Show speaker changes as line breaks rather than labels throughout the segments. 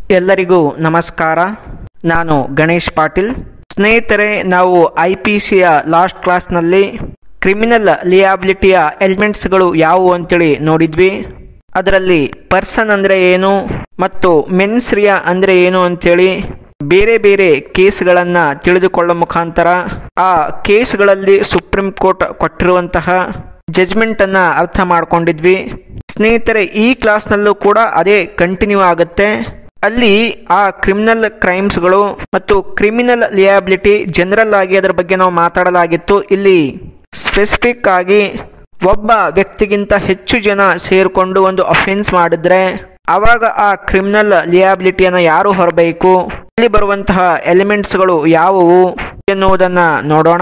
ಎಲ್ಲರಿಗೂ ನಮಸ್ಕಾರ ನಾನು ಗಣೇಶ್ ಪಾಟೀಲ್ ಸ್ನೇಹಿತರೆ ನಾವು ಐ ಪಿ ಸಿಯ ಲಾಸ್ಟ್ ಕ್ಲಾಸ್ನಲ್ಲಿ ಕ್ರಿಮಿನಲ್ ಲಿಯಾಬಿಲಿಟಿಯ ಎಲಿಮೆಂಟ್ಸ್ಗಳು ಯಾವುವು ಅಂತೇಳಿ ನೋಡಿದ್ವಿ ಅದರಲ್ಲಿ ಪರ್ಸನ್ ಅಂದರೆ ಏನು ಮತ್ತು ಮೆನ್ಸ್ರಿಯ ಅಂದರೆ ಏನು ಅಂತೇಳಿ ಬೇರೆ ಬೇರೆ ಕೇಸ್ಗಳನ್ನು ತಿಳಿದುಕೊಳ್ಳೋ ಮುಖಾಂತರ ಆ ಕೇಸ್ಗಳಲ್ಲಿ ಸುಪ್ರೀಂ ಕೋರ್ಟ್ ಕೊಟ್ಟಿರುವಂತಹ ಜಜ್ಮೆಂಟ್ ಅನ್ನ ಅರ್ಥ ಮಾಡ್ಕೊಂಡಿದ್ವಿ ಸ್ನೇಹಿತರೆ ಈ ಕ್ಲಾಸ್ನಲ್ಲೂ ಕೂಡ ಅದೇ ಕಂಟಿನ್ಯೂ ಆಗುತ್ತೆ ಅಲ್ಲಿ ಆ ಕ್ರಿಮಿನಲ್ ಕ್ರೈಮ್ಸ್ಗಳು ಮತ್ತು ಕ್ರಿಮಿನಲ್ ಲಿಯಾಬಿಲಿಟಿ ಜನರಲ್ ಆಗಿ ಅದರ ಬಗ್ಗೆ ನಾವು ಮಾತಾಡಲಾಗಿತ್ತು ಇಲ್ಲಿ ಸ್ಪೆಸಿಫಿಕ್ ಆಗಿ ಒಬ್ಬ ವ್ಯಕ್ತಿಗಿಂತ ಹೆಚ್ಚು ಜನ ಸೇರಿಕೊಂಡು ಒಂದು ಅಫೆನ್ಸ್ ಮಾಡಿದ್ರೆ ಆವಾಗ ಆ ಕ್ರಿಮಿನಲ್ ಲಿಯಾಬಿಲಿಟಿಯನ್ನು ಯಾರು ಹೊರಬೇಕು ಅಲ್ಲಿ ಬರುವಂತಹ ಎಲಿಮೆಂಟ್ಸ್ಗಳು ಯಾವುವು ಎನ್ನುವುದನ್ನ ನೋಡೋಣ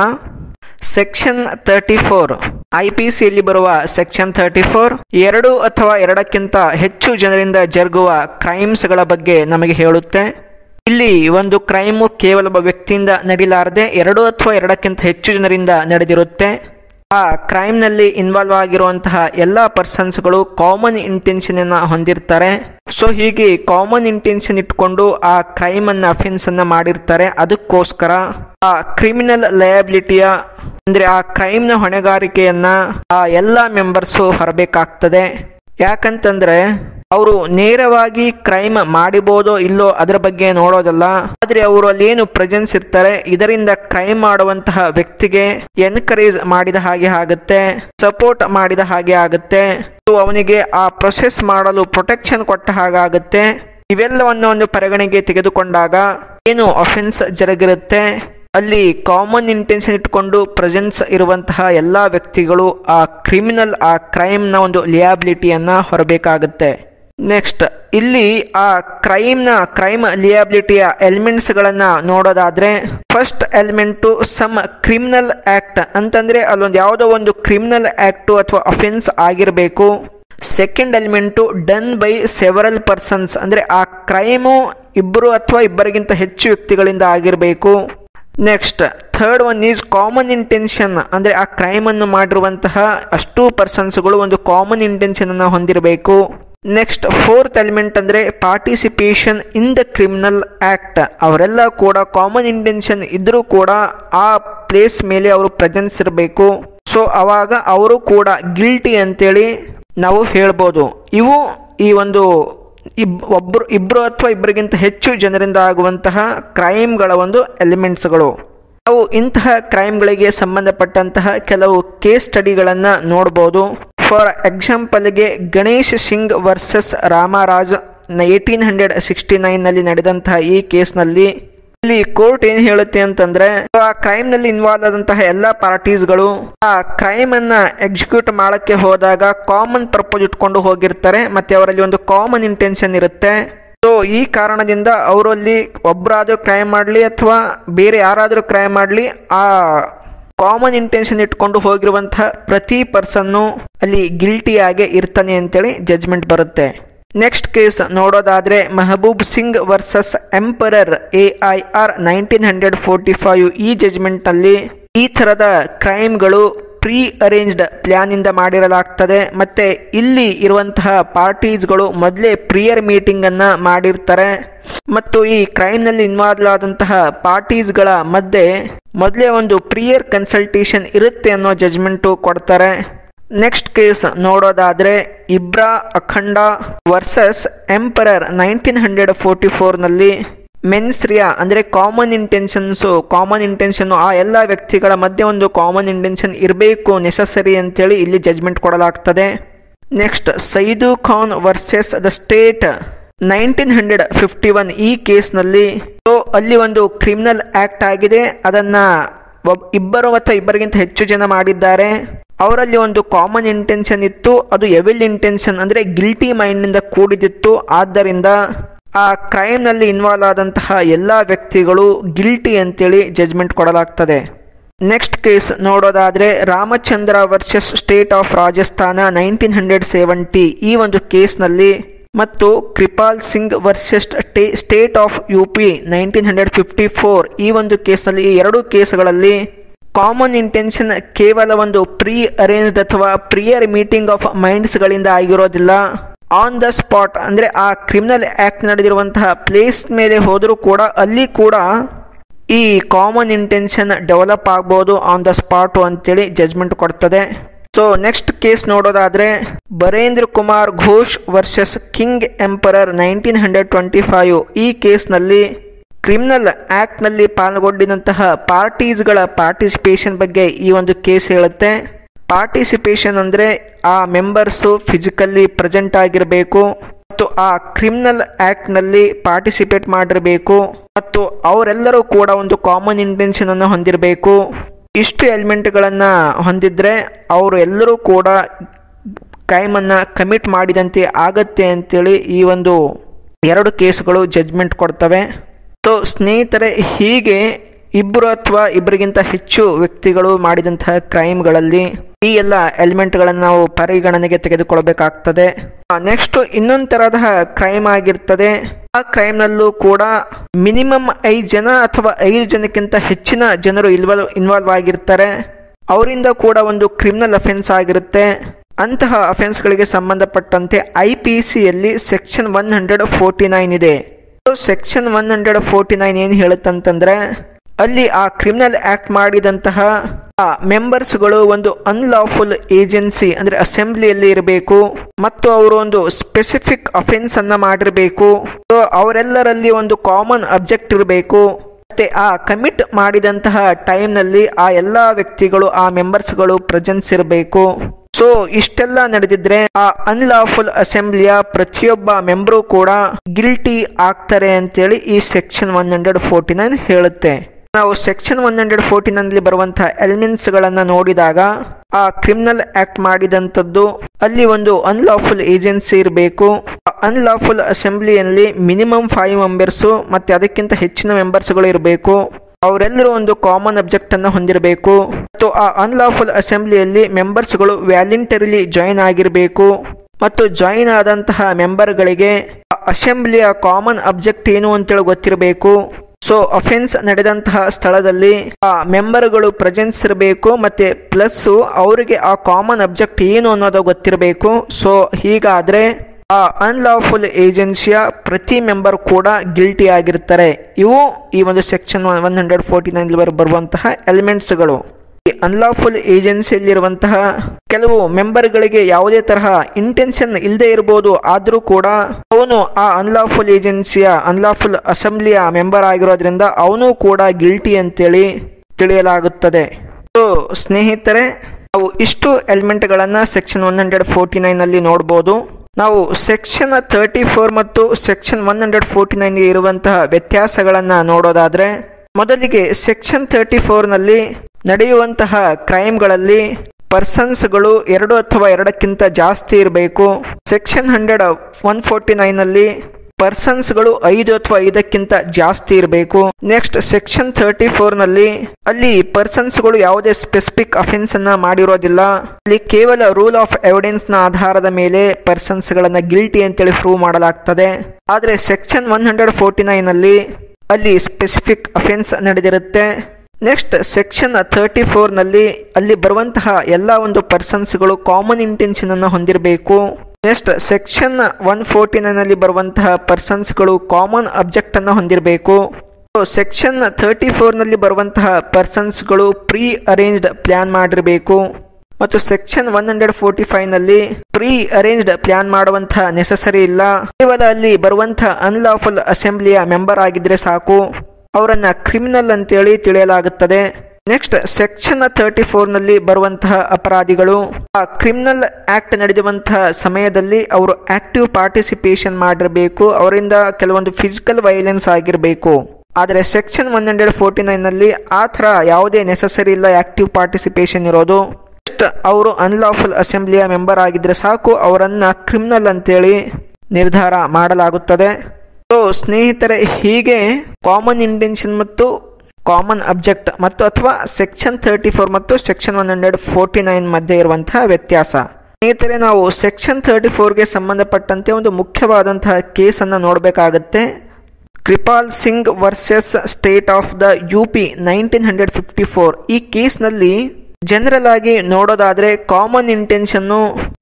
section thirty four I P ಸಿಯಲ್ಲಿ ಬರುವ ಸೆಕ್ಷನ್ ತರ್ಟಿ ಫೋರ್ ಎರಡು ಅಥವಾ ಎರಡಕ್ಕಿಂತ ಹೆಚ್ಚು ಜನರಿಂದ ಜರುಗುವ ಕ್ರೈಮ್ಸ್ಗಳ ಬಗ್ಗೆ ನಮಗೆ ಹೇಳುತ್ತೆ ಇಲ್ಲಿ ಒಂದು ಕ್ರೈಮು ಕೇವಲ ಒಬ್ಬ ವ್ಯಕ್ತಿಯಿಂದ ನಡೀಲಾರದೆ ಎರಡು ಅಥವಾ ಎರಡಕ್ಕಿಂತ ಹೆಚ್ಚು ಜನರಿಂದ ನಡೆದಿರುತ್ತೆ ಆ ಕ್ರೈಮ್ನಲ್ಲಿ ಇನ್ವಾಲ್ವ್ ಆಗಿರುವಂತಹ ಎಲ್ಲ ಪರ್ಸನ್ಸ್ಗಳು ಕಾಮನ್ ಇಂಟೆನ್ಷನ್ ಅನ್ನ ಹೊಂದಿರ್ತಾರೆ ಸೊ ಹೀಗೆ ಕಾಮನ್ ಇಂಟೆನ್ಷನ್ ಇಟ್ಕೊಂಡು ಆ ಕ್ರೈಮ್ ಅನ್ನ ಅಫೆನ್ಸ್ ಅನ್ನ ಮಾಡಿರ್ತಾರೆ ಅದಕ್ಕೋಸ್ಕರ ಆ ಕ್ರಿಮಿನಲ್ ಲಯಬಿಲಿಟಿಯ ಅಂದ್ರೆ ಆ ಕ್ರೈಮ್ ನ ಹೊಣೆಗಾರಿಕೆಯನ್ನ ಆ ಎಲ್ಲ ಮೆಂಬರ್ಸು ಹೊರಬೇಕಾಗ್ತದೆ ಯಾಕಂತಂದ್ರೆ ಅವರು ನೇರವಾಗಿ ಕ್ರೈಮ್ ಮಾಡಿಬೋದೋ ಇಲ್ಲೋ ಅದರ ಬಗ್ಗೆ ನೋಡೋದಲ್ಲ ಆದ್ರೆ ಅವರು ಅಲ್ಲಿ ಏನು ಪ್ರೆಸೆನ್ಸ್ ಇರ್ತಾರೆ ಇದರಿಂದ ಕ್ರೈಮ್ ಮಾಡುವಂತಹ ವ್ಯಕ್ತಿಗೆ ಎನ್ಕರೇಜ್ ಮಾಡಿದ ಹಾಗೆ ಆಗುತ್ತೆ ಸಪೋರ್ಟ್ ಮಾಡಿದ ಹಾಗೆ ಆಗುತ್ತೆ ಅವನಿಗೆ ಆ ಪ್ರೊಸೆಸ್ ಮಾಡಲು ಪ್ರೊಟೆಕ್ಷನ್ ಕೊಟ್ಟ ಹಾಗಾಗುತ್ತೆ ಇವೆಲ್ಲವನ್ನು ಒಂದು ಪರಿಗಣೆಗೆ ತೆಗೆದುಕೊಂಡಾಗ ಏನು ಅಫೆನ್ಸ್ ಜರುಗಿರುತ್ತೆ ಅಲ್ಲಿ ಕಾಮನ್ ಇಂಟೆನ್ಷನ್ ಇಟ್ಕೊಂಡು ಪ್ರೆಸೆನ್ಸ್ ಇರುವಂತಹ ಎಲ್ಲ ವ್ಯಕ್ತಿಗಳು ಆ ಕ್ರಿಮಿನಲ್ ಆ ಕ್ರೈಮ್ನ ಒಂದು ಲಿಯಾಬಿಲಿಟಿಯನ್ನ ಹೊರಬೇಕಾಗುತ್ತೆ ನೆಕ್ಸ್ಟ್ ಇಲ್ಲಿ ಆ ಕ್ರೈಮ್ನ ಕ್ರೈಮ್ ಲಿಯಾಬಿಲಿಟಿಯ ಎಲಿಮೆಂಟ್ಸ್ಗಳನ್ನ ನೋಡೋದಾದ್ರೆ first element some criminal act ಅಂತಂದ್ರೆ ಅಲ್ಲೊಂದು ಯಾವುದೋ ಒಂದು ಕ್ರಿಮಿನಲ್ ಆಕ್ಟು ಅಥವಾ ಅಫೆನ್ಸ್ ಆಗಿರಬೇಕು second element done by several persons ಅಂದ್ರೆ ಆ ಕ್ರೈಮು ಇಬ್ಬರು ಅಥವಾ ಇಬ್ಬರಿಗಿಂತ ಹೆಚ್ಚು ವ್ಯಕ್ತಿಗಳಿಂದ ಆಗಿರಬೇಕು next third one is common intention ಅಂದ್ರೆ ಆ ಕ್ರೈಮ್ ಅನ್ನು ಮಾಡಿರುವಂತಹ ಅಷ್ಟು ಪರ್ಸನ್ಸ್ಗಳು ಒಂದು ಕಾಮನ್ ಇಂಟೆನ್ಷನ್ ಅನ್ನು ಹೊಂದಿರಬೇಕು ನೆಕ್ಸ್ಟ್ ಫೋರ್ತ್ ಎಲಿಮೆಂಟ್ ಅಂದ್ರೆ participation in the criminal act ಅವರೆಲ್ಲ ಕೂಡ ಕಾಮನ್ ಇಂಟೆನ್ಷನ್ ಇದ್ರೂ ಕೂಡ ಆ ಪ್ಲೇಸ್ ಮೇಲೆ ಅವರು ಪ್ರೆಸೆನ್ಸ್ ಇರಬೇಕು ಸೊ ಅವಾಗ ಅವರು ಕೂಡ ಗಿಲ್ಟಿ ಅಂತೇಳಿ ನಾವು ಹೇಳ್ಬೋದು ಇವು ಈ ಒಂದು ಇಬ್ ಒಬ್ಬರು ಇಬ್ಬರು ಅಥವಾ ಇಬ್ಬರಿಗಿಂತ ಹೆಚ್ಚು ಜನರಿಂದ ಆಗುವಂತಹ ಕ್ರೈಮ್ಗಳ ಒಂದು ಎಲಿಮೆಂಟ್ಸ್ಗಳು ನಾವು ಇಂತಹ ಕ್ರೈಮ್ಗಳಿಗೆ ಸಂಬಂಧಪಟ್ಟಂತಹ ಕೆಲವು ಕೇಸ್ ಸ್ಟಡಿಗಳನ್ನು ನೋಡ್ಬೋದು ಫಾರ್ ಎಕ್ಸಾಂಪಲ್ಗೆ Ganesh Singh versus Ramraj eighteen hundred sixty ನೈನ್ನಲ್ಲಿ ನಡೆದಂತಹ ಈ ಕೇಸ್ನಲ್ಲಿ ಇಲ್ಲಿ ಕೋರ್ಟ್ ಏನ್ ಹೇಳುತ್ತೆ ಅಂತಂದ್ರೆ ಆ ಕ್ರೈಮ್ ನಲ್ಲಿ ಇನ್ವಾಲ್ವ್ ಆದಂತಹ ಎಲ್ಲಾ ಪಾರ್ಟೀಸ್ಗಳು ಆ ಕ್ರೈಮ್ ಅನ್ನ ಎಕ್ಸಿಕ್ಯೂಟ್ ಮಾಡಕ್ಕೆ ಹೋದಾಗ ಕಾಮನ್ ಪರ್ಪೋಸ್ ಇಟ್ಕೊಂಡು ಹೋಗಿರ್ತಾರೆ ಮತ್ತೆ ಅವರಲ್ಲಿ ಒಂದು ಕಾಮನ್ ಇಂಟೆನ್ಷನ್ ಇರುತ್ತೆ ಸೊ ಈ ಕಾರಣದಿಂದ ಅವರಲ್ಲಿ ಒಬ್ಬರಾದ್ರೂ ಕ್ರೈಮ್ ಮಾಡಲಿ ಅಥವಾ ಬೇರೆ ಯಾರಾದರೂ ಕ್ರೈಮ್ ಮಾಡಲಿ ಆ ಕಾಮನ್ ಇಂಟೆನ್ಷನ್ ಇಟ್ಕೊಂಡು ಹೋಗಿರುವಂತಹ ಪ್ರತಿ ಪರ್ಸನ್ನು ಅಲ್ಲಿ ಗಿಲ್ಟಿಯಾಗೆ ಇರ್ತಾನೆ ಅಂತೇಳಿ ಜಜ್ಮೆಂಟ್ ಬರುತ್ತೆ ನೆಕ್ಸ್ಟ್ ಕೇಸ್ ನೋಡೋದಾದ್ರೆ Mehboob Singh versus emperor A I R nineteen hundred forty five ಈ ಜಜ್ಮೆಂಟ್ ನಲ್ಲಿ ಈ ತರದ ಕ್ರೈಮ್ಗಳು ಪ್ರೀ ಅರೇಂಜ್ಡ್ ಪ್ಲಾನ್ ಇಂದ ಮಾಡಿರಲಾಗ್ತದೆ ಮತ್ತೆ ಇಲ್ಲಿ ಇರುವಂತಹ ಪಾರ್ಟೀಸ್ಗಳು ಮೊದಲೇ ಪ್ರಿಯರ್ ಮೀಟಿಂಗ್ ಅನ್ನ ಮಾಡಿರ್ತಾರೆ ಮತ್ತು ಈ ಕ್ರೈಮ್ ನಲ್ಲಿ ಇನ್ವಾಲ್ವ್ ಆದಂತಹ ಪಾರ್ಟೀಸ್ಗಳ ಮಧ್ಯೆ ಮೊದಲೇ ಒಂದು ಪ್ರಿಯರ್ ಕನ್ಸಲ್ಟೇಷನ್ ಇರುತ್ತೆ ಅನ್ನೋ ಜಜ್ಮೆಂಟು ಕೊಡ್ತಾರೆ ನೆಕ್ಸ್ಟ್ ಕೇಸ್ ನೋಡೋದಾದ್ರೆ Ibra Akhanda versus emperor nineteen hundred forty ಫೋರ್ನಲ್ಲಿ ಮೆನ್ಸ್ರಿಯಾ ಅಂದರೆ ಕಾಮನ್ ಇಂಟೆನ್ಷನ್ಸು ಕಾಮನ್ ಇಂಟೆನ್ಷನ್ ಆ ಎಲ್ಲ ವ್ಯಕ್ತಿಗಳ ಮಧ್ಯೆ ಒಂದು ಕಾಮನ್ ಇಂಟೆನ್ಷನ್ ಇರಬೇಕು ನೆಸಸರಿ ಅಂತೇಳಿ ಇಲ್ಲಿ ಜಜ್ಮೆಂಟ್ ಕೊಡಲಾಗ್ತದೆ next Saidu Khan versus the state nineteen hundred fifty one ಈ ಕೇಸ್ನಲ್ಲಿ ಸೊ ಅಲ್ಲಿ ಒಂದು ಕ್ರಿಮಿನಲ್ ಆಕ್ಟ್ ಆಗಿದೆ ಅದನ್ನ ಒಬ್ ಇಬ್ಬರು ಅಥವಾ ಇಬ್ಬರಿಗಿಂತ ಹೆಚ್ಚು ಜನ ಮಾಡಿದ್ದಾರೆ ಅವರಲ್ಲಿ ಒಂದು ಕಾಮನ್ ಇಂಟೆನ್ಷನ್ ಇತ್ತು ಅದು ಎವಿಲ್ ಇಂಟೆನ್ಷನ್ ಅಂದ್ರೆ ಗಿಲ್ಟಿ ಮೈಂಡ್ನಿಂದ ಕೂಡಿದಿತ್ತು ಆದ್ದರಿಂದ ಆ ಕ್ರೈಮ್ನಲ್ಲಿ ಇನ್ವಾಲ್ವ್ ಆದಂತಹ ಎಲ್ಲ ವ್ಯಕ್ತಿಗಳು ಗಿಲ್ಟಿ ಅಂತೇಳಿ ಜಜ್ಮೆಂಟ್ ಕೊಡಲಾಗ್ತದೆ ನೆಕ್ಸ್ಟ್ ಕೇಸ್ ನೋಡೋದಾದ್ರೆ Ramachandra versus state of Rajasthan nineteen hundred seventy ಈ ಒಂದು ಕೇಸ್ನಲ್ಲಿ ಮತ್ತು Kripal Singh versus state of U P nineteen hundred fifty four ಈ ಒಂದು ಕೇಸ್ನಲ್ಲಿ ಈ ಎರಡು ಕೇಸ್ಗಳಲ್ಲಿ ಕಾಮನ್ ಇಂಟೆನ್ಷನ್ ಕೇವಲ ಒಂದು ಪ್ರೀ ಅರೇಂಜ್ಡ್ ಅಥವಾ ಪ್ರಿಯರ್ ಮೀಟಿಂಗ್ ಆಫ್ ಮೈಂಡ್ಸ್ಗಳಿಂದ ಆಗಿರೋದಿಲ್ಲ ಆನ್ ದ ಸ್ಪಾಟ್ ಅಂದರೆ ಆ ಕ್ರಿಮಿನಲ್ ಆ್ಯಕ್ಟ್ ನಡೆದಿರುವಂತಹ ಪ್ಲೇಸ್ ಮೇಲೆ ಹೋದರೂ ಕೂಡ ಅಲ್ಲಿ ಕೂಡ ಈ ಕಾಮನ್ ಇಂಟೆನ್ಷನ್ ಡೆವಲಪ್ ಆಗ್ಬೋದು ಆನ್ ದ ಸ್ಪಾಟು ಅಂತೇಳಿ ಜಜ್ಮೆಂಟ್ ಕೊಡ್ತದೆ ಸೊ ನೆಕ್ಸ್ಟ್ ಕೇಸ್ ನೋಡೋದಾದ್ರೆ Barendra Kumar Ghosh versus king emperor nineteen hundred twenty five ಈ ಕೇಸ್ನಲ್ಲಿ ಕ್ರಿಮಿನಲ್ ಆ್ಯಕ್ಟ್ನಲ್ಲಿ ಪಾಲ್ಗೊಂಡಿದಂತಹ ಪಾರ್ಟೀಸ್ಗಳ ಪಾರ್ಟಿಸಿಪೇಷನ್ ಬಗ್ಗೆ ಈ ಒಂದು ಕೇಸ್ ಹೇಳುತ್ತೆ ಪಾರ್ಟಿಸಿಪೇಷನ್ ಅಂದರೆ ಆ ಮೆಂಬರ್ಸು ಫಿಸಿಕಲ್ಲಿ ಪ್ರೆಸೆಂಟ್ ಆಗಿರಬೇಕು ಮತ್ತು ಆ ಕ್ರಿಮಿನಲ್ ಆ್ಯಕ್ಟ್ನಲ್ಲಿ ಪಾರ್ಟಿಸಿಪೇಟ್ ಮಾಡಿರಬೇಕು ಮತ್ತು ಅವರೆಲ್ಲರೂ ಕೂಡ ಒಂದು ಕಾಮನ್ ಇಂಟೆನ್ಷನ್ ಅನ್ನು ಹೊಂದಿರಬೇಕು ಇಷ್ಟು ಎಲಿಮೆಂಟ್ಗಳನ್ನು ಹೊಂದಿದ್ರೆ ಅವರು ಎಲ್ಲರೂ ಕೂಡ ಕ್ರೈಮನ್ನು ಕಮಿಟ್ ಮಾಡಿದಂತೆ ಆಗತ್ತೆ ಅಂತೇಳಿ ಈ ಒಂದು ಎರಡು ಕೇಸ್ಗಳು ಜಜ್ಮೆಂಟ್ ಕೊಡ್ತವೆ ಸೊ ಸ್ನೇಹಿತರೆ ಹೀಗೆ ಇಬ್ಬರು ಅಥವಾ ಇಬ್ಬರಿಗಿಂತ ಹೆಚ್ಚು ವ್ಯಕ್ತಿಗಳು ಮಾಡಿದಂತಹ ಕ್ರೈಮ್ಗಳಲ್ಲಿ ಈ ಎಲ್ಲ ಎಲಿಮೆಂಟ್ಗಳನ್ನು ನಾವು ಪರಿಗಣನೆಗೆ ತೆಗೆದುಕೊಳ್ಬೇಕಾಗ್ತದೆ ನೆಕ್ಸ್ಟ್ ಇನ್ನೊಂದು ತರಹದ ಕ್ರೈಮ್ ಆಗಿರ್ತದೆ ಆ ಕ್ರೈಮ್ನಲ್ಲೂ ಕೂಡ ಮಿನಿಮಮ್ ಐದು ಜನ ಅಥವಾ ಐದು ಜನಕ್ಕಿಂತ ಹೆಚ್ಚಿನ ಜನರು ಇನ್ವಾಲ್ವ್ ಇನ್ವಾಲ್ವ್ ಆಗಿರ್ತಾರೆ ಅವರಿಂದ ಕೂಡ ಒಂದು ಕ್ರಿಮಿನಲ್ ಅಫೆನ್ಸ್ ಆಗಿರುತ್ತೆ ಅಂತಹ ಅಫೆನ್ಸ್ಗಳಿಗೆ ಸಂಬಂಧಪಟ್ಟಂತೆ ಐ ಪಿ ಸಿಯಲ್ಲಿ section one hundred forty nine ಇದೆ section one hundred forty nine ಏನು ಹೇಳುತ್ತಂತಂದ್ರೆ ಅಲ್ಲಿ ಆ ಕ್ರಿಮಿನಲ್ ಆಕ್ಟ್ ಮಾಡಿದಂತಹ ಆ ಮೆಂಬರ್ಸ್ಗಳು ಒಂದು ಅನ್ಲಾಫುಲ್ ಏಜೆನ್ಸಿ ಅಂದ್ರೆ ಅಸೆಂಬ್ಲಿಯಲ್ಲಿ ಇರಬೇಕು ಮತ್ತು ಅವರು ಒಂದು ಸ್ಪೆಸಿಫಿಕ್ ಅಫೆನ್ಸ್ ಅನ್ನ ಮಾಡಿರಬೇಕು ಅವರೆಲ್ಲರಲ್ಲಿ ಒಂದು ಕಾಮನ್ ಅಬ್ಜೆಕ್ಟ್ ಇರಬೇಕು ಮತ್ತೆ ಆ ಕಮಿಟ್ ಮಾಡಿದಂತಹ ಟೈಮ್ನಲ್ಲಿ ಆ ಎಲ್ಲ ವ್ಯಕ್ತಿಗಳು ಆ ಮೆಂಬರ್ಸ್ಗಳು ಪ್ರೆಸೆನ್ಸ್ ಇರಬೇಕು ಸೊ ಇಷ್ಟೆಲ್ಲ ನಡೆದಿದ್ರೆ ಆ ಅನ್ಲಾಫುಲ್ ಅಸೆಂಬ್ಲಿಯ ಪ್ರತಿಯೊಬ್ಬ ಮೆಂಬರು ಕೂಡ ಗಿಲ್ಟಿ ಆಗ್ತಾರೆ ಅಂತೇಳಿ ಈ section one hundred forty nine ಹೇಳುತ್ತೆ ನಾವು ಸೆಕ್ಷನ್ ಒನ್ ಹಂಡ್ರೆಡ್ ಫೋರ್ಟಿ ನಲ್ಲಿ ಬರುವಂತಹ ಎಲಿಮೆಂಟ್ಸ್ ಗಳನ್ನ ನೋಡಿದಾಗ ಆ ಕ್ರಿಮಿನಲ್ ಆಕ್ಟ್ ಮಾಡಿದಂಥದ್ದು ಅಲ್ಲಿ ಒಂದು ಅನ್ಲಾಫುಲ್ ಏಜೆನ್ಸಿ ಇರಬೇಕು ಅನ್ಲಾಫುಲ್ ಅಸೆಂಬ್ಲಿಯಲ್ಲಿ ಮಿನಿಮಮ್ ಫೈವ್ ಮೆಂಬರ್ಸು ಮತ್ತೆ ಅದಕ್ಕಿಂತ ಹೆಚ್ಚಿನ ಮೆಂಬರ್ಸ್ಗಳು ಇರಬೇಕು ಅವರೆಲ್ಲರೂ ಒಂದು ಕಾಮನ್ ಅಬ್ಜೆಕ್ಟ್ ಅನ್ನು ಹೊಂದಿರಬೇಕು ಮತ್ತು ಆ ಅನ್ಲಾಫುಲ್ ಅಸೆಂಬ್ಲಿಯಲ್ಲಿ ಮೆಂಬರ್ಸ್ಗಳು ವ್ಯಾಲಿಂಟರಿಲಿ ಜಾಯಿನ್ ಆಗಿರಬೇಕು ಮತ್ತು ಜಾಯಿನ್ ಆದಂತಹ ಮೆಂಬರ್ಗಳಿಗೆ ಅಸೆಂಬ್ಲಿಯ ಕಾಮನ್ ಅಬ್ಜೆಕ್ಟ್ ಏನು ಅಂತೇಳಿ ಗೊತ್ತಿರಬೇಕು ಸೊ ಅಫೆನ್ಸ್ ನಡೆದಂತಹ ಸ್ಥಳದಲ್ಲಿ ಆ ಮೆಂಬರ್ಗಳು ಪ್ರೆಸೆನ್ಸ್ ಇರಬೇಕು ಮತ್ತೆ ಪ್ಲಸ್ ಅವರಿಗೆ ಆ ಕಾಮನ್ ಅಬ್ಜೆಕ್ಟ್ ಏನು ಅನ್ನೋದು ಗೊತ್ತಿರಬೇಕು ಸೊ ಹೀಗಾದ್ರೆ ಆ ಅನ್ಲಾಫುಲ್ ಏಜೆನ್ಸಿಯ ಪ್ರತಿ ಮೆಂಬರ್ ಕೂಡ ಗಿಲ್ಟಿ ಆಗಿರ್ತಾರೆ ಇವು ಈ ಒಂದು section one hundred forty nine ಬರುವಂತಹ ಎಲಿಮೆಂಟ್ಸ್ಗಳು ಈ ಅನ್ಲಾಫುಲ್ ಏಜೆನ್ಸಿಯಲ್ಲಿರುವಂತಹ ಕೆಲವು ಮೆಂಬರ್ಗಳಿಗೆ ಯಾವುದೇ ತರಹ ಇಂಟೆನ್ಷನ್ ಇಲ್ಲದೆ ಇರಬಹುದು ಆದರೂ ಕೂಡ ಅವನು ಆ ಅನ್ಲಾಫುಲ್ ಏಜೆನ್ಸಿಯ ಅನ್ಲಾಫುಲ್ ಅಸೆಂಬ್ಲಿಯ ಮೆಂಬರ್ ಆಗಿರೋದ್ರಿಂದ ಅವನು ಕೂಡ ಗಿಲ್ಟಿ ಅಂತೇಳಿ ತಿಳಿಯಲಾಗುತ್ತದೆ ಸೊ ಸ್ನೇಹಿತರೆ ನಾವು ಇಷ್ಟು ಎಲಿಮೆಂಟ್ಗಳನ್ನು section one hundred forty nine ಅಲ್ಲಿ ನೋಡ್ಬೋದು ನಾವು ಸೆಕ್ಷನ್ ತರ್ಟಿ ಫೋರ್ ಮತ್ತು ಸೆಕ್ಷನ್ ಒನ್ ಹಂಡ್ರೆಡ್ ಫೋರ್ಟಿ ನೈನ್ಗೆ ಇರುವಂತಹ ವ್ಯತ್ಯಾಸಗಳನ್ನು ನೋಡೋದಾದ್ರೆ ಮೊದಲಿಗೆ ಸೆಕ್ಷನ್ ತರ್ಟಿ ಫೋರ್ನಲ್ಲಿ ನಡೆಯುವಂತಹ ಕ್ರೈಮ್ಗಳಲ್ಲಿ ಪರ್ಸನ್ಸ್ಗಳು ಎರಡು ಅಥವಾ ಎರಡಕ್ಕಿಂತ ಜಾಸ್ತಿ ಇರಬೇಕು ಸೆಕ್ಷನ್ ಹಂಡ್ರೆಡ್ ಒನ್ ಫೋರ್ಟಿ ನೈನಲ್ಲಿ ಪರ್ಸನ್ಸ್ಗಳು ಐದು ಅಥವಾ ಐದಕ್ಕಿಂತ ಜಾಸ್ತಿ ಇರಬೇಕು ನೆಕ್ಸ್ಟ್ ಸೆಕ್ಷನ್ ತರ್ಟಿ ಫೋರ್ನಲ್ಲಿ ಅಲ್ಲಿ ಪರ್ಸನ್ಸ್ಗಳು ಯಾವುದೇ ಸ್ಪೆಸಿಫಿಕ್ ಅಫೆನ್ಸ್ ಅನ್ನ ಮಾಡಿರೋದಿಲ್ಲ ಅಲ್ಲಿ ಕೇವಲ ರೂಲ್ ಆಫ್ ಎವಿಡೆನ್ಸ್ ನ ಆಧಾರದ ಮೇಲೆ ಪರ್ಸನ್ಸ್ ಗಳನ್ನ ಗಿಲ್ಟಿ ಅಂತೇಳಿ ಪ್ರೂವ್ ಮಾಡಲಾಗ್ತದೆ ಆದ್ರೆ section one hundred forty nine ಅಲ್ಲಿ ಅಲ್ಲಿ ಸ್ಪೆಸಿಫಿಕ್ ಅಫೆನ್ಸ್ ನಡೆದಿರುತ್ತೆ ನೆಕ್ಸ್ಟ್ ಸೆಕ್ಷನ್ ತರ್ಟಿ ಫೋರ್ನಲ್ಲಿ ಅಲ್ಲಿ ಬರುವಂತಹ ಎಲ್ಲ ಒಂದು ಪರ್ಸನ್ಸ್ಗಳು ಕಾಮನ್ ಇಂಟೆನ್ಷನ್ ಅನ್ನು ಹೊಂದಿರಬೇಕು ನೆಕ್ಸ್ಟ್ ಸೆಕ್ಷನ್ ಒನ್ ಫೋರ್ಟಿ ನೈನಲ್ಲಿ ಬರುವಂತಹ ಪರ್ಸನ್ಸ್ಗಳು ಕಾಮನ್ ಅಬ್ಜೆಕ್ಟ್ ಅನ್ನು ಹೊಂದಿರಬೇಕು ಸೆಕ್ಷನ್ ತರ್ಟಿ ಫೋರ್ನಲ್ಲಿ ಬರುವಂತಹ ಪರ್ಸನ್ಸ್ಗಳು ಪ್ರೀ ಅರೇಂಜ್ಡ್ ಪ್ಲಾನ್ ಮಾಡಿರಬೇಕು ಮತ್ತು section one hundred forty five ನಲ್ಲಿ ಪ್ರೀ ಅರೇಂಜ್ಡ್ ಪ್ಲಾನ್ ಮಾಡುವಂತಹ ನೆಸಸರಿ ಇಲ್ಲ ಕೇವಲ ಅಲ್ಲಿ ಬರುವಂತಹ ಅನ್ಲಾಫುಲ್ ಅಸೆಂಬ್ಲಿಯ ಮೆಂಬರ್ ಆಗಿದ್ರೆ ಸಾಕು ಅವರನ್ನ ಕ್ರಿಮಿನಲ್ ಅಂತೇಳಿ ತಿಳಿಯಲಾಗುತ್ತದೆ ನೆಕ್ಸ್ಟ್ ಸೆಕ್ಷನ್ ತರ್ಟಿ ಫೋರ್ ನಲ್ಲಿ ಬರುವಂತಹ ಅಪರಾಧಿಗಳು ಆ ಕ್ರಿಮಿನಲ್ ಆಕ್ಟ್ ನಡೆಯುವಂತಹ ಸಮಯದಲ್ಲಿ ಅವರು ಆಕ್ಟಿವ್ ಪಾರ್ಟಿಸಿಪೇಷನ್ ಮಾಡಿರಬೇಕು ಅವರಿಂದ ಕೆಲವೊಂದು ಫಿಸಿಕಲ್ ವೈಲೆನ್ಸ್ ಆಗಿರಬೇಕು ಆದರೆ section one hundred forty nine ನಲ್ಲಿ ಆ ಥರ ಯಾವುದೇ ನೆಸಸರಿ ಇಲ್ಲ ಆಕ್ಟಿವ್ ಪಾರ್ಟಿಸಿಪೇಷನ್ ಇರೋದು ಜಸ್ಟ್ ಅವರು ಅನ್ಲಾಫುಲ್ ಅಸೆಂಬ್ಲಿಯ ಮೆಂಬರ್ ಆಗಿದ್ರೆ ಸಾಕು ಅವರನ್ನ ಕ್ರಿಮಿನಲ್ ಅಂತೇಳಿ ನಿರ್ಧಾರ ಮಾಡಲಾಗುತ್ತದೆ ಸೊ ಸ್ನೇಹಿತರೆ ಹೀಗೆ ಕಾಮನ್ ಇಂಟೆನ್ಷನ್ ಮತ್ತು ಕಾಮನ್ ಅಬ್ಜೆಕ್ಟ್ ಮತ್ತು ಅಥವಾ ಸೆಕ್ಷನ್ ತರ್ಟಿ ಫೋರ್ ಮತ್ತು section one hundred forty nine ಮಧ್ಯೆ ಇರುವಂತಹ ವ್ಯತ್ಯಾಸ ಸ್ನೇಹಿತರೆ ನಾವು ಸೆಕ್ಷನ್ ತರ್ಟಿ ಫೋರ್ಗೆ ಸಂಬಂಧಪಟ್ಟಂತೆ ಒಂದು ಮುಖ್ಯವಾದಂತಹ ಕೇಸನ್ನು ನೋಡಬೇಕಾಗತ್ತೆ Kripal Singh versus state of the U P nineteen hundred fifty four ಈ ಕೇಸ್ನಲ್ಲಿ ಜನರಲ್ ಆಗಿ ನೋಡೋದಾದ್ರೆ ಕಾಮನ್ ಇಂಟೆನ್ಷನ್ನು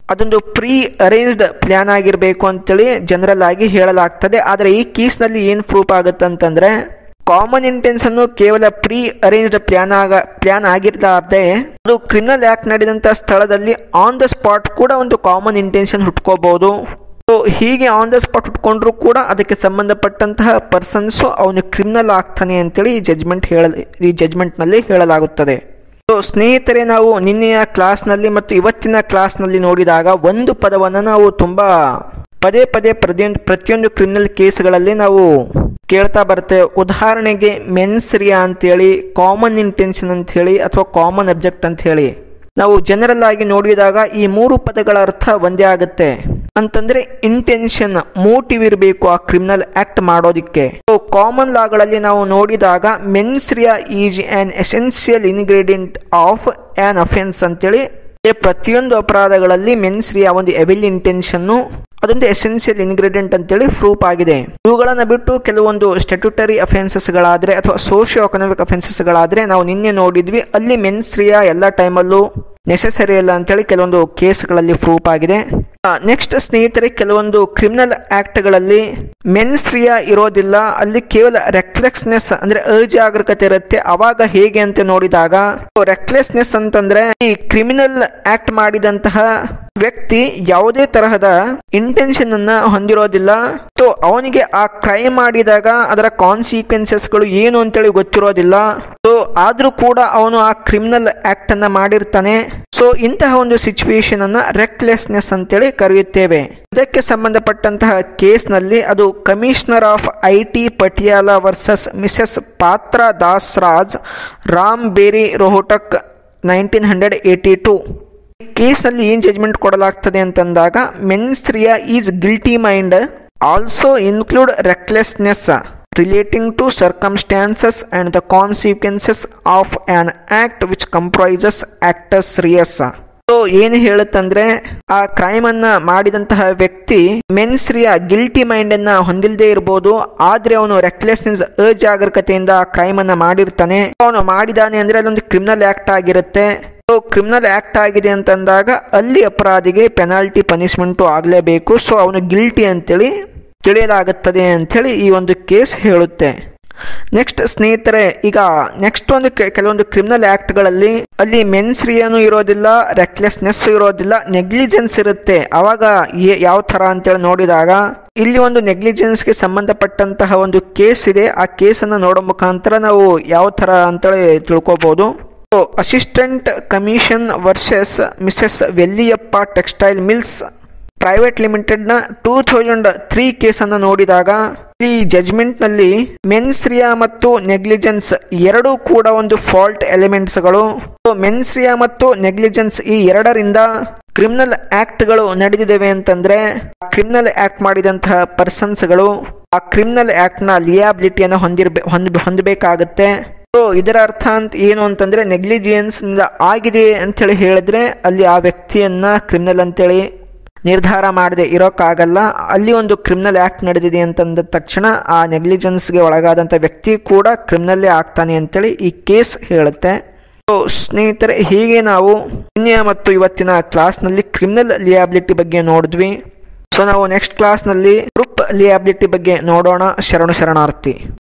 ಅದೊಂದು ಪ್ರೀ ಅರೇಂಜ್ಡ್ ಪ್ಲಾನ್ ಆಗಿರಬೇಕು ಅಂತೇಳಿ ಜನರಲ್ ಆಗಿ ಹೇಳಲಾಗ್ತದೆ ಆದರೆ ಈ ಕೇಸ್ನಲ್ಲಿ ಏನು ಪ್ರೂಫ್ ಆಗುತ್ತೆ ಅಂತಂದ್ರೆ ಕಾಮನ್ ಇಂಟೆನ್ಷನ್ ಕೇವಲ ಪ್ರೀ ಅರೇಂಜ್ಡ್ ಪ್ಲಾನ್ ಆಗ ಪ್ಲಾನ್ ಆಗಿರ್ಲಾರ್ದೆ ಅದು ಕ್ರಿಮಿನಲ್ ಆಕ್ಟ್ ನಡೆದಂತ ಸ್ಥಳದಲ್ಲಿ ಆನ್ ದ ಸ್ಪಾಟ್ ಕೂಡ ಒಂದು ಕಾಮನ್ ಇಂಟೆನ್ಷನ್ ಹುಟ್ಕೋಬಹುದು ಸೊ ಹೀಗೆ ಆನ್ ದ ಸ್ಪಾಟ್ ಹುಟ್ಕೊಂಡ್ರು ಕೂಡ ಅದಕ್ಕೆ ಸಂಬಂಧಪಟ್ಟಂತಹ ಪರ್ಸನ್ಸು ಅವನು ಕ್ರಿಮಿನಲ್ ಆಗ್ತಾನೆ ಅಂತೇಳಿ ಈ ಜಜ್ಮೆಂಟ್ ಹೇಳ ಈ ಜಜ್ಮೆಂಟ್ನಲ್ಲಿ ಹೇಳಲಾಗುತ್ತದೆ ಸೊ ಸ್ನೇಹಿತರೆ ನಾವು ನಿನ್ನೆಯ ಕ್ಲಾಸ್ನಲ್ಲಿ ಮತ್ತು ಇವತ್ತಿನ ಕ್ಲಾಸ್ನಲ್ಲಿ ನೋಡಿದಾಗ ಒಂದು ಪದವನ್ನು ನಾವು ತುಂಬಾ ಪದೇ ಪದೇ ಪ್ರತಿಯೊಂದು ಪ್ರತಿಯೊಂದು ಕ್ರಿಮಿನಲ್ ಕೇಸ್ಗಳಲ್ಲಿ ನಾವು ಕೇಳ್ತಾ ಬರ್ತೇವೆ ಉದಾಹರಣೆಗೆ ಮೆನ್ಸ್ರಿಯಾ ಅಂತೇಳಿ ಕಾಮನ್ ಇಂಟೆನ್ಷನ್ ಅಂತ ಹೇಳಿ ಅಥವಾ ಕಾಮನ್ ಅಬ್ಜೆಕ್ಟ್ ಅಂತ ಹೇಳಿ ನಾವು ಜನರಲ್ ಆಗಿ ನೋಡಿದಾಗ ಈ ಮೂರು ಪದಗಳ ಅರ್ಥ ಒಂದೇ ಆಗುತ್ತೆ ಅಂತಂದ್ರೆ ಇಂಟೆನ್ಷನ್ ಮೋಟಿವ್ ಇರಬೇಕು ಆ ಕ್ರಿಮಿನಲ್ ಆಕ್ಟ್ ಮಾಡೋದಿಕ್ಕೆ ಸೊ ಕಾಮನ್ ಲಾಗಳಲ್ಲಿ ನಾವು ನೋಡಿದಾಗ mens rea is an essential ingredient of an offence ಅಂತೇಳಿ ಅಂದ್ರೆ ಪ್ರತಿಯೊಂದು ಅಪರಾಧಗಳಲ್ಲಿ ಮೆನ್ಸ್ರಿಯಾ ಒಂದು ಎವಿಲ್ ಇಂಟೆನ್ಷನ್ನು ಅದೊಂದು ಎಸೆನ್ಷಿಯಲ್ ಇನ್ಗ್ರೀಡಿಯಂಟ್ ಅಂತೇಳಿ ಪ್ರೂಫ್ ಆಗಿದೆ ಇವುಗಳನ್ನ ಬಿಟ್ಟು ಕೆಲವೊಂದು ಸ್ಟ್ಯಾಟ್ಯೂಟರಿ ಅಫೆನ್ಸಸ್ಗಳಾದ್ರೆ ಅಥವಾ ಸೋಷಿಯೋ ಎಕನಾಮಿಕ್ ಅಫೆನ್ಸಸ್ಗಳಾದ್ರೆ ನಾವು ನಿನ್ನೆ ನೋಡಿದ್ವಿ ಅಲ್ಲಿ ಮೆನ್ಸ್ರಿಯಾ ಎಲ್ಲ ಟೈಮಲ್ಲೂ ನೆಸೆಸರಿ ಅಲ್ಲ ಅಂತೇಳಿ ಕೆಲವೊಂದು ಕೇಸ್ಗಳಲ್ಲಿ ಪ್ರೂಫ್ ಆಗಿದೆ ನೆಕ್ಸ್ಟ್ ಸ್ನೇಹಿತರೆ ಕೆಲವೊಂದು ಕ್ರಿಮಿನಲ್ ಆಕ್ಟ್ಗಳಲ್ಲಿ ಮೆನ್ಸ್ರಿಯಾ ಇರೋದಿಲ್ಲ ಅಲ್ಲಿ ಕೇವಲ ರೆಕ್ಲೆಸ್ನೆಸ್ ಅಂದ್ರೆ ಅಜಾಗರೂಕತೆ ಇರುತ್ತೆ ಅವಾಗ ಹೇಗೆ ಅಂತ ನೋಡಿದಾಗ ರೆಕ್ಲೆಸ್ನೆಸ್ ಅಂತಂದ್ರೆ ಈ ಕ್ರಿಮಿನಲ್ ಆಕ್ಟ್ ಮಾಡಿದಂತಹ ವ್ಯಕ್ತಿ ಯಾವುದೇ ತರಹದ ಇಂಟೆನ್ಷನ್ ಅನ್ನ ಹೊಂದಿರೋದಿಲ್ಲ ಸೊ ಅವನಿಗೆ ಆ ಕ್ರೈಮ್ ಮಾಡಿದಾಗ ಅದರ ಕಾನ್ಸಿಕ್ವೆನ್ಸಸ್ಗಳು ಏನು ಅಂತೇಳಿ ಗೊತ್ತಿರೋದಿಲ್ಲ ಸೊ ಆದ್ರೂ ಕೂಡ ಅವನು ಆ ಕ್ರಿಮಿನಲ್ ಆಕ್ಟ್ ಅನ್ನ ಮಾಡಿರ್ತಾನೆ ಸೊ ಇಂತಹ ಒಂದು ಸಿಚುವೇಶನ್ ಅನ್ನ ರೆಕ್ಲೆಸ್ನೆಸ್ ಅಂತೇಳಿ ಕರೆಯುತ್ತೇವೆ ಇದಕ್ಕೆ ಸಂಬಂಧಪಟ್ಟಂತಹ ಕೇಸ್ನಲ್ಲಿ ಅದು commissioner of I T Patiala versus Mrs Patra Das Raj Ram Beri Rohtak nineteen hundred eighty two ಕೇಸಲ್ಲಿ ಏನು ಜಜ್ಮೆಂಟ್ ಕೊಡಲಾಗ್ತದೆ ಅಂತಂದಾಗ mens rea is guilty mind also include recklessness relating to circumstances and the consequences of an act which comprises actus reus so ಏನು ಹೇಳುತ್ತಂದ್ರೆ ಆ crime ಅನ್ನ ಮಾಡಿದಂತಹ ವ್ಯಕ್ತಿ ಮೆನ್ಸ್ರಿಯ ಗಿಲ್ಟಿ ಮೈಂಡ್ ಅನ್ನ ಹೊಂದಿಲ್ಲದೆ ಇರಬಹುದು ಆದ್ರೆ ಅವನು ರೆಕ್ಲೆಸ್ನೆಸ್ ಅಜಾಗರೂಕತೆಯಿಂದ ಆ ಕ್ರೈಮ್ ಅನ್ನ ಮಾಡಿರ್ತಾನೆ ಅವನು ಮಾಡಿದಾನೆ ಅಂದ್ರೆ ಅದೊಂದು ಕ್ರಿಮಿನಲ್ ಆಕ್ಟ್ ಆಗಿರುತ್ತೆ ಸೊ ಕ್ರಿಮಿನಲ್ ಆಕ್ಟ್ ಆಗಿದೆ ಅಂತಂದಾಗ ಅಲ್ಲಿ ಅಪರಾಧಿಗೆ ಪೆನಾಲ್ಟಿ ಪನಿಷ್ಮೆಂಟು ಆಗಲೇಬೇಕು ಸೊ ಅವನು ಗಿಲ್ಟಿ ಅಂತೇಳಿ ತಿಳಿಯಲಾಗುತ್ತದೆ ಅಂಥೇಳಿ ಈ ಒಂದು ಕೇಸ್ ಹೇಳುತ್ತೆ ನೆಕ್ಸ್ಟ್ ಸ್ನೇಹಿತರೆ ಈಗ ನೆಕ್ಸ್ಟ್ ಒಂದು ಕೆ- ಕೆಲವೊಂದು ಕ್ರಿಮಿನಲ್ ಆಕ್ಟ್ಗಳಲ್ಲಿ ಅಲ್ಲಿ ಮೆನ್ಸ್ರಿಯನು ಇರೋದಿಲ್ಲ ರೆಕ್ಲೆಸ್ನೆಸ್ ಇರೋದಿಲ್ಲ ನೆಗ್ಲಿಜೆನ್ಸ್ ಇರುತ್ತೆ ಅವಾಗ ಏ- ಯಾವ ಥರ ಅಂತೇಳಿ ನೋಡಿದಾಗ ಇಲ್ಲಿ ಒಂದು ನೆಗ್ಲಿಜೆನ್ಸ್ಗೆ ಸಂಬಂಧಪಟ್ಟಂತಹ ಒಂದು ಕೇಸ್ ಇದೆ ಆ ಕೇಸನ್ನು ನೋಡೋ ಮುಖಾಂತರ ನಾವು ಯಾವ ಥರ ಅಂತೇಳಿ ತಿಳ್ಕೊಬೋದು assistant commission versus Mrs Velliappa textile mills private ಲಿಮಿಟೆಡ್ನ ಟೂ ಥೌಸಂಡ್ ತ್ರೀ ಕೇಸನ್ನು ನೋಡಿದಾಗ ಈ ಜಜ್ಮೆಂಟ್ನಲ್ಲಿ ಮೆನ್ಸ್ರಿಯಾ ಮತ್ತು ನೆಗ್ಲಿಜೆನ್ಸ್ ಎರಡೂ ಕೂಡ ಒಂದು ಫಾಲ್ಟ್ ಎಲಿಮೆಂಟ್ಸ್ಗಳು ಮೆನ್ಸ್ರಿಯಾ ಮತ್ತು ನೆಗ್ಲಿಜೆನ್ಸ್ ಈ ಎರಡರಿಂದ ಕ್ರಿಮಿನಲ್ ಆಕ್ಟ್ಗಳು ನಡೆದಿದ್ದೇವೆ ಅಂತಂದ್ರೆ ಕ್ರಿಮಿನಲ್ ಆಕ್ಟ್ ಮಾಡಿದಂತಹ ಪರ್ಸನ್ಸ್ಗಳು ಆ ಕ್ರಿಮಿನಲ್ ಆಕ್ಟ್ನ ಲಿಯಾಬಿಲಿಟಿಯನ್ನು ಹೊಂದಿರ್ಬೇ ಹೊಂದ್ ಹೊಂದಬೇಕಾಗತ್ತೆ ಸೊ ಇದರ ಅರ್ಥ ಅಂತ ಏನು ಅಂತಂದ್ರೆ ನೆಗ್ಲಿಜಿಯನ್ಸ್ ಆಗಿದೆ ಅಂತೇಳಿ ಹೇಳಿದ್ರೆ ಅಲ್ಲಿ ಆ ವ್ಯಕ್ತಿಯನ್ನ ಕ್ರಿಮಿನಲ್ ಅಂತೇಳಿ ನಿರ್ಧಾರ ಮಾಡದೆ ಇರೋಕ್ಕಾಗಲ್ಲ ಅಲ್ಲಿ ಒಂದು ಕ್ರಿಮಿನಲ್ ಆಕ್ಟ್ ನಡೆದಿದೆ ಅಂತಂದ ತಕ್ಷಣ ಆ ನೆಗ್ಲಿಜೆನ್ಸ್ಗೆ ಒಳಗಾದಂಥ ವ್ಯಕ್ತಿ ಕೂಡ ಕ್ರಿಮಿನಲ್ಲೇ ಆಗ್ತಾನೆ ಅಂತೇಳಿ ಈ ಕೇಸ್ ಹೇಳುತ್ತೆ ಸೊ ಸ್ನೇಹಿತರೆ ಹೀಗೆ ನಾವು ನಿನ್ನೆ ಮತ್ತು ಇವತ್ತಿನ ಕ್ಲಾಸ್ನಲ್ಲಿ ಕ್ರಿಮಿನಲ್ ಲಿಯಾಬಿಲಿಟಿ ಬಗ್ಗೆ ನೋಡಿದ್ವಿ ಸೊ ನಾವು ನೆಕ್ಸ್ಟ್ ಕ್ಲಾಸ್ನಲ್ಲಿ ಗ್ರೂಪ್ ಲಿಯಾಬಿಲಿಟಿ ಬಗ್ಗೆ ನೋಡೋಣ ಶರಣು ಶರಣಾರ್ಥಿ